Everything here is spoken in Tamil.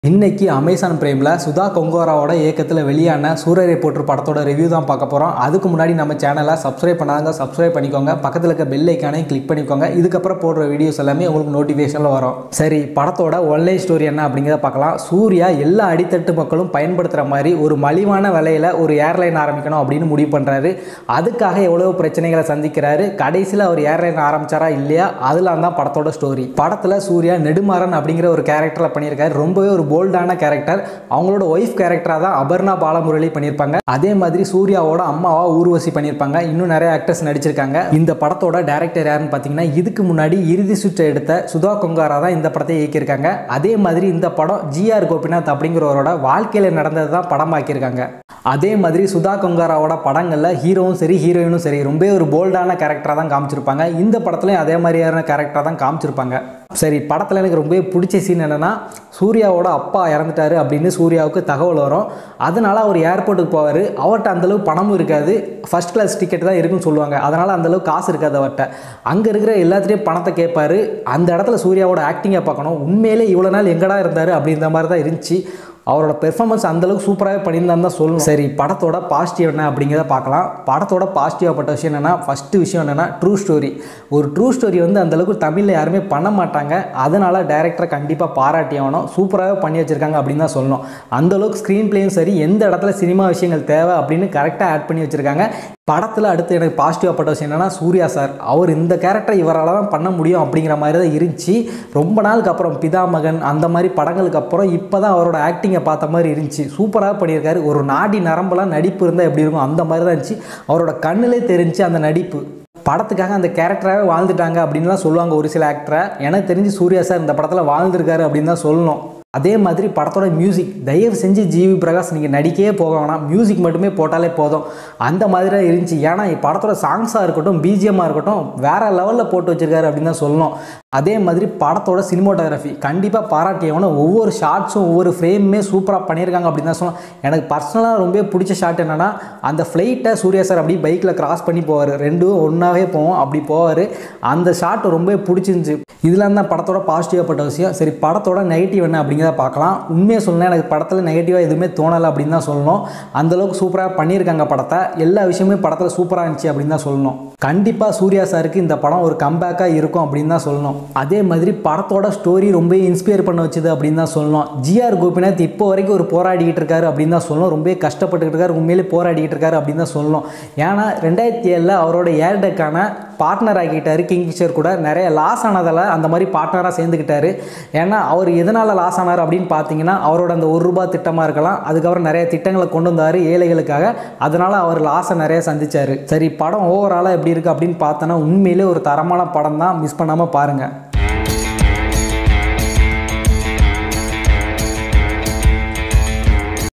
இன்னைக்கு அமேசான் பிரைமில் சுதா கொங்கோராவோட இயக்கத்தில் வெளியான சூரரை போற்று படத்தோட ரிவ்யூ தான் பார்க்க போகிறோம் அதுக்கு முன்னாடி நம்ம சேனலை சப்ஸ்கிரைப் பண்ணாங்க சப்ஸ்கிரைப் பண்ணிக்கோங்க பக்கத்தில் இருக்க பெல் ஐக்கானையும் கிளிக் பண்ணிக்கோங்க இதுக்கப்புறம் போடுற வீடியோஸ் எல்லாமே உங்களுக்கு நோட்டிஃபிகேஷனில் வரும் சரி படத்தோட ஒன்லைன் ஸ்டோரி என்ன அப்படிங்கிறத பார்க்கலாம் சூர்யா எல்லா அடித்தட்டு மக்களும் பயன்படுத்துகிற மாதிரி ஒரு மலிவான விலையில் ஒரு ஏர்லைன் ஆரம்பிக்கணும் அப்படின்னு முடிவு பண்ணுறாரு அதுக்காக எவ்வளோ பிரச்சனைகளை சந்திக்கிறாரு கடைசியில் அவர் ஏர்லைன் ஆரம்பிச்சாரா இல்லையா அதெல்லாம் தான் படத்தோட ஸ்டோரி படத்தில் சூர்யா நெடுமாறன் அப்படிங்கிற ஒரு கேரக்டரில் பண்ணியிருக்காரு ரொம்பவே ஒரு போல்டான கேரக்டர் அவங்களோட ஒய்ஃப் கேரக்டராக தான் அபர்ணா பாலமுரளி பண்ணியிருப்பாங்க அதே மாதிரி சூர்யாவோட அம்மாவா ஊர்வசி பண்ணியிருப்பாங்க இன்னும் நிறைய ஆக்டர்ஸ் நடிச்சிருக்காங்க இந்த படத்தோட டேரக்டர் யாருன்னு பார்த்தீங்கன்னா இதுக்கு முன்னாடி இறுதி சுற்று எடுத்த சுதா கொங்காரா தான் இந்த படத்தை இயக்கியிருக்காங்க அதே மாதிரி இந்த படம் ஜிஆர் கோபிநாத் அப்படிங்கிறவரோட வாழ்க்கையில் நடந்தது தான் படமாக்கியிருக்காங்க அதே மாதிரி சுதா கொங்காராவோட படங்களில் ஹீரோவும் சரி ஹீரோயினும் சரி ரொம்ப ஒரு போல்டான கேரக்டராக தான் காமிச்சிருப்பாங்க இந்த படத்துலையும் அதே மாதிரியான கேரக்டராக தான் காமிச்சிருப்பாங்க சரி படத்தில் எனக்கு ரொம்பவே பிடிச்ச சீன் என்னென்னா சூர்யாவோட அப்பா இறந்துட்டாரு அப்படின்னு சூர்யாவுக்கு தகவல் வரும் அதனால் அவர் ஏர்போர்ட்டுக்கு போவார் அவர்கிட்ட அந்தளவு பணமும் இருக்காது ஃபஸ்ட் கிளாஸ் டிக்கெட் தான் இருக்குன்னு சொல்லுவாங்க அதனால் அந்தளவு காசு இருக்காது அவர்கிட்ட அங்கே இருக்கிற எல்லாத்துலேயும் பணத்தை கேட்பாரு அந்த இடத்துல சூர்யாவோட ஆக்டிங்கை பார்க்கணும் உண்மையிலே இவ்வளோ நாள் எங்கடா இருந்தார் அப்படின்ற மாதிரி தான் இருந்துச்சு அவரோட பெர்ஃபார்மன்ஸ் அந்தளவுக்கு சூப்பராகவே பண்ணியிருந்தான்னு தான் சொல்லணும் சரி படத்தோட பாசிட்டிவ் என்ன அப்படிங்கிறத பார்க்கலாம் படத்தோட பாசிட்டிவாகப்பட்ட விஷயம் என்னென்னா ஃபஸ்ட்டு விஷயம் என்னென்னா ட்ரூ ஸ்டோரி ஒரு ட்ரூ ஸ்டோரி வந்து அந்தளவுக்கு தமிழில் யாருமே பண்ண மாட்டாங்க அதனால் டேரக்டரை கண்டிப்பாக பாராட்டி ஆகணும் சூப்பராகவே பண்ணி வச்சுருக்காங்க அப்படின்னு தான் சொல்லணும் அந்தளவுக்கு ஸ்க்ரீன் பிளேயும் சரி எந்த இடத்துல சினிமா விஷயங்கள் தேவை அப்படின்னு கரெக்டாக ஆட் பண்ணி வச்சுருக்காங்க படத்தில் அடுத்து எனக்கு பாசிட்டிவாக பட்ட விஷயம் என்னென்னா சூர்யா சார் அவர் இந்த கேரக்டர் இவரால் தான் பண்ண முடியும் அப்படிங்கிற மாதிரி தான் இருந்துச்சு ரொம்ப நாளுக்கு அப்புறம் பிதாமகன் அந்த மாதிரி படங்களுக்கு அப்புறம் இப்போ தான் அவரோட ஆக்டிங்கை பார்த்த மாதிரி இருந்துச்சு சூப்பராக பண்ணியிருக்காரு ஒரு நாடி நரம்பெல்லாம் நடிப்பு இருந்தால் எப்படி இருக்கும் அந்த மாதிரி தான் இருந்துச்சு அவரோட கண்ணிலே தெரிஞ்சு அந்த நடிப்பு படத்துக்காக அந்த கேரக்டராகவே வாழ்ந்துட்டாங்க அப்படின்லாம் சொல்லுவாங்க ஒரு சில ஆக்டரை எனக்கு தெரிஞ்சு சூர்யா சார் இந்த படத்தில் வாழ்ந்திருக்காரு அப்படின்னு தான் சொல்லணும் அதே மாதிரி படத்தோட மியூசிக் தயவு செஞ்சு ஜிவி பிரகாஷ் நீங்கள் நடிக்கவே போக வேணாம் மியூசிக் மட்டுமே போட்டாலே போதும் அந்த மாதிரி தான் இருந்துச்சு ஏன்னா படத்தோட சாங்ஸாக இருக்கட்டும் பிஜிஎம்மாக இருக்கட்டும் வேறு லெவலில் போட்டு வச்சுருக்காரு அப்படின்னு தான் சொல்லணும் அதே மாதிரி படத்தோட சினிமோட்டோகிராஃபி கண்டிப்பாக பாராட்டியவன ஒவ்வொரு ஷார்ட்ஸும் ஒவ்வொரு ஃப்ரேமுமே சூப்பராக பண்ணியிருக்காங்க அப்படின்னு தான் சொல்லணும் எனக்கு பர்சனலாக ரொம்ப பிடிச்ச ஷாட் என்னென்னா அந்த ஃப்ளைட்டை சூர்யா சார் அப்படி பைக்கில் கிராஸ் பண்ணி போவார் ரெண்டும் ஒன்றாவே போவோம் அப்படி போவார் அந்த ஷாட் ரொம்ப பிடிச்சிருந்துச்சு இதெல்லாம் தான் படத்தோட பாசிட்டிவாக பட்ட விஷயம் சரி படத்தோட நெகட்டிவ் என்ன அப்படிங்கிறத பார்க்கலாம் உண்மையை சொல்லணும் எனக்கு படத்தில் நெகட்டிவாக எதுவுமே தோணலை அப்படின்னு தான் சொல்லணும் அந்தளவுக்கு சூப்பராக பண்ணியிருக்காங்க படத்தை எல்லா விஷயமே படத்தில் சூப்பராக இருந்துச்சு அப்படின்னு தான் சொல்லணும் கண்டிப்பாக சூர்யா சாருக்கு இந்த படம் ஒரு கம்பேக்காக இருக்கும் அப்படின்னு தான் சொல்லணும் அதே மாதிரி படத்தோட ஸ்டோரி ரொம்ப இன்ஸ்பயர் பண்ண வச்சுது அப்படின்னு தான் சொல்லணும் ஜிஆர் கோபிநாத் இப்போ வரைக்கும் ஒரு போராடிக்கிட்டு இருக்காரு அப்படின்னு தான் சொல்லணும் ரொம்ப கஷ்டப்பட்டுக்கிட்டு இருக்காரு உண்மையிலே போராடிக்கிட்டு இருக்காரு அப்படின்னு தான் சொல்லணும் ஏன்னா ரெண்டாயிரத்தி ஏழில் அவரோட ஏர்டெக்கான பார்ட்னர் ஆகிட்டார் கிங்ஃபிஷர் கூட நிறைய லாஸ் ஆனதால் அந்த மாதிரி பார்ட்னராக சேர்ந்துக்கிட்டாரு ஏன்னா அவர் எதனால் லாஸ் ஆனார் அப்படின்னு பார்த்தீங்கன்னா அவரோட அந்த ஒரு ரூபா திட்டமாக இருக்கலாம் அதுக்கப்புறம் நிறைய திட்டங்களை கொண்டு வந்தார் ஏழைகளுக்காக அதனால் அவர் லாஸை நிறைய சந்திச்சார் சரி படம் ஓவராலாக எப்படி இருக்குது அப்படின்னு பார்த்தோன்னா உண்மையிலே ஒரு தரமான படம் தான் மிஸ் பண்ணாமல் பாருங்கள்